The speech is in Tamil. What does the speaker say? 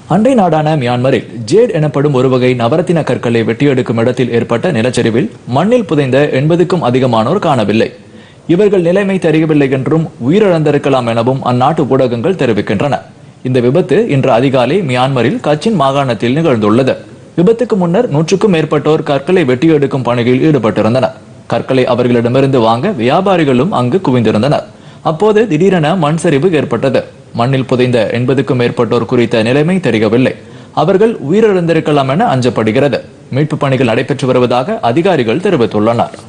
அண்டை நாடான மியான்மரில் ஜேட் எனப்படும் ஒரு வகை நவரத்தின கற்களை வெட்டியெடுக்கும் இடத்தில் ஏற்பட்ட நிலச்சரிவில் மண்ணில் புதைந்த எண்பதுக்கும் அதிகமானோர் காணவில்லை இவர்கள் நிலைமை தெரியவில்லை என்றும் உயிரிழந்திருக்கலாம் எனவும் அந்நாட்டு ஊடகங்கள் தெரிவிக்கின்றன இந்த விபத்து இன்று அதிகாலை மியான்மரில் கச்சின் மாகாணத்தில் நிகழ்ந்துள்ளது விபத்துக்கு முன்னர் நூற்றுக்கும் மேற்பட்டோர் கற்களை வெட்டியெடுக்கும் பணியில் ஈடுபட்டிருந்தனர் கற்களை அவர்களிடமிருந்து வாங்க வியாபாரிகளும் அங்கு குவிந்திருந்தனர் அப்போது திடீரென மண் சரிவு ஏற்பட்டது மண்ணில் புதைந்த எண்பதுக்கும் மேற்பட்டோர் குறித்த நிலைமை தெரியவில்லை அவர்கள் உயிரிழந்திருக்கலாம் என அஞ்சப்படுகிறது மீட்பு பணிகள் நடைபெற்று வருவதாக அதிகாரிகள் தெரிவித்துள்ளனர்